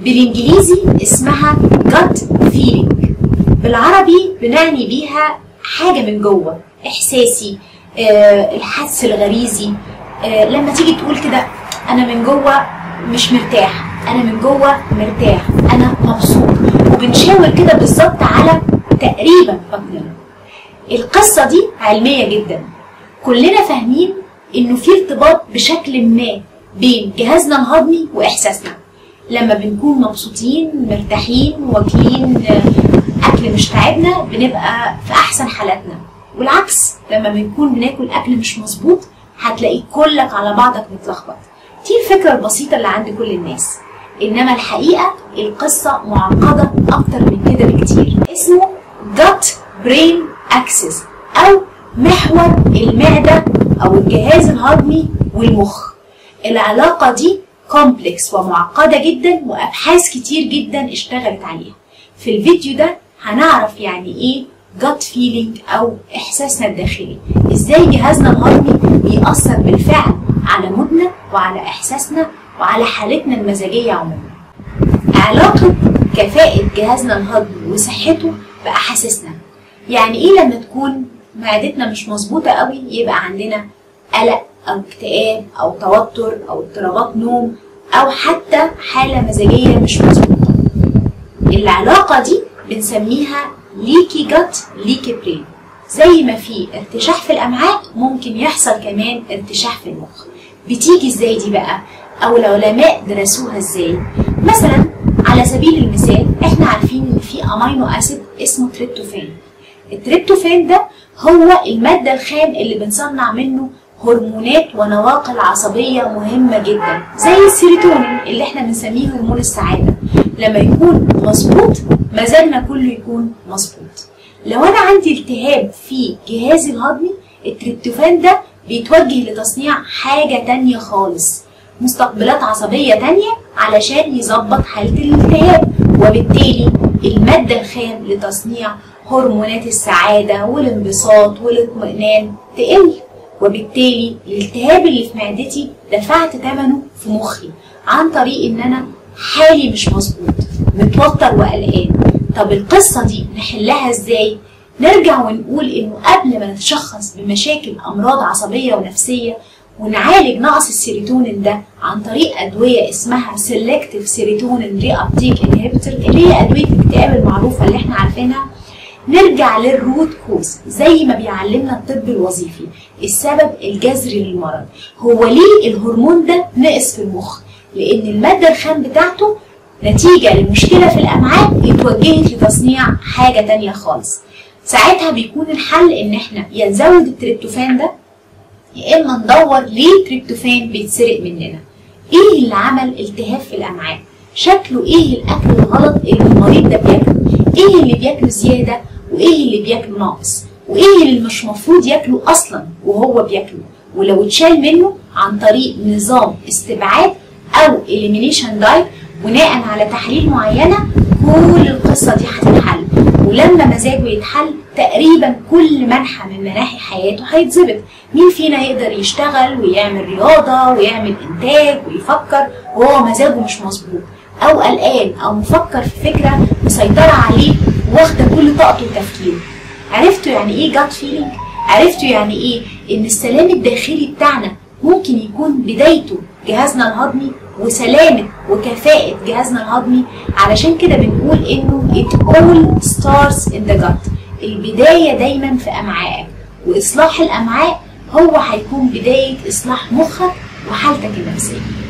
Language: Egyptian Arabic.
بالانجليزي اسمها gut feeling بالعربي بنعني بيها حاجة من جوه احساسي آه الحس الغريزي آه لما تيجي تقول كده انا من جوه مش مرتاح انا من جوه مرتاح انا مبسوط وبنشاور كده بالظبط على تقريبا بطننا القصة دي علمية جدا كلنا فاهمين انه في ارتباط بشكل ما بين جهازنا الهضمي واحساسنا لما بنكون مبسوطين مرتاحين واكلين اكل مش تعبنا بنبقى في احسن حالاتنا والعكس لما بنكون بناكل اكل مش مظبوط هتلاقيك كلك على بعضك متلخبط دي الفكره البسيطه اللي عند كل الناس انما الحقيقه القصه معقده اكتر من كده بكتير اسمه gut brain axis او محور المعده او الجهاز الهضمي والمخ العلاقه دي كومبلكس ومعقده جدا وابحاث كتير جدا اشتغلت عليها في الفيديو ده هنعرف يعني ايه gut feeling او احساسنا الداخلي ازاي جهازنا الهضمي بيأثر بالفعل على مودنا وعلى احساسنا وعلى حالتنا المزاجيه عموما علاقه كفاءه جهازنا الهضمي وصحته باحاسيسنا يعني ايه لما تكون معدتنا مش مظبوطه قوي يبقى عندنا قلق او اكتئاب او توتر او اضطرابات نوم او حتى حاله مزاجيه مش مظبوطه العلاقه دي بنسميها ليكي جت ليكي برين زي ما في ارتشاح في الامعاء ممكن يحصل كمان ارتشاح في المخ بتيجي ازاي دي بقى او العلماء درسوها ازاي مثلا على سبيل المثال احنا عارفين ان في امينو اسيد اسمه تريبتوفان التريبتوفان ده هو الماده الخام اللي بنصنع منه هرمونات ونواقل عصبيه مهمه جدا زي السيروتونين اللي احنا بنسميه هرمون السعاده لما يكون مظبوط مزاجنا كله يكون مظبوط لو انا عندي التهاب في جهازي الهضمي التريبتوفان ده بيتوجه لتصنيع حاجة تانية خالص مستقبلات عصبية تانية علشان يظبط حالة الالتهاب وبالتالي المادة الخام لتصنيع هرمونات السعادة والانبساط والاطمئنان تقل وبالتالي الالتهاب اللي في معدتي دفعت ثمنه في مخي عن طريق ان انا حالي مش مظبوط متوتر وقلقان طب القصة دي نحلها ازاي؟ نرجع ونقول انه قبل ما نتشخص بمشاكل امراض عصبية ونفسية ونعالج نقص السيروتونين ده عن طريق ادوية اسمها سيلكتيف سيروتونين ري ابتيك انهبيتور اللي هي ادوية الاكتئاب المعروفة اللي احنا عارفينها نرجع للروت كوز زي ما بيعلمنا الطب الوظيفي السبب الجذري للمرض هو ليه الهرمون ده نقص في المخ لان المادة الخام بتاعته نتيجة لمشكلة في الأمعاء اتوجهت لتصنيع حاجة تانية خالص ساعتها بيكون الحل إن إحنا يا نزود التريبتوفان ده يا إما ندور ليه التريبتوفان بيتسرق مننا إيه اللي عمل التهاب في الأمعاء شكله إيه الأكل الغلط اللي المريض ده بياكله إيه اللي بياكله زيادة وإيه اللي بياكله ناقص وإيه اللي مش مفروض ياكله أصلا وهو بياكله ولو اتشال منه عن طريق نظام استبعاد أو elimination diet بناء على تحاليل معينة كل القصة دي هتتحل ولما مزاجه يتحل تقريبا كل منحى من مناحي حياته هيتظبط مين فينا يقدر يشتغل ويعمل رياضة ويعمل إنتاج ويفكر وهو مزاجه مش مظبوط أو قلقان أو مفكر في فكرة مسيطرة عليه واخدة كل طاقته وتفكيره عرفتوا يعني إيه جات فيلينج؟ عرفتوا يعني إيه إن السلام الداخلي بتاعنا ممكن يكون بدايته جهازنا الهضمي وسلامة وكفاءة جهازنا الهضمي علشان كده بنقول انه it all starts in the gut البداية دايما في أمعائك وإصلاح الأمعاء هو هيكون بداية إصلاح مخك وحالتك النفسية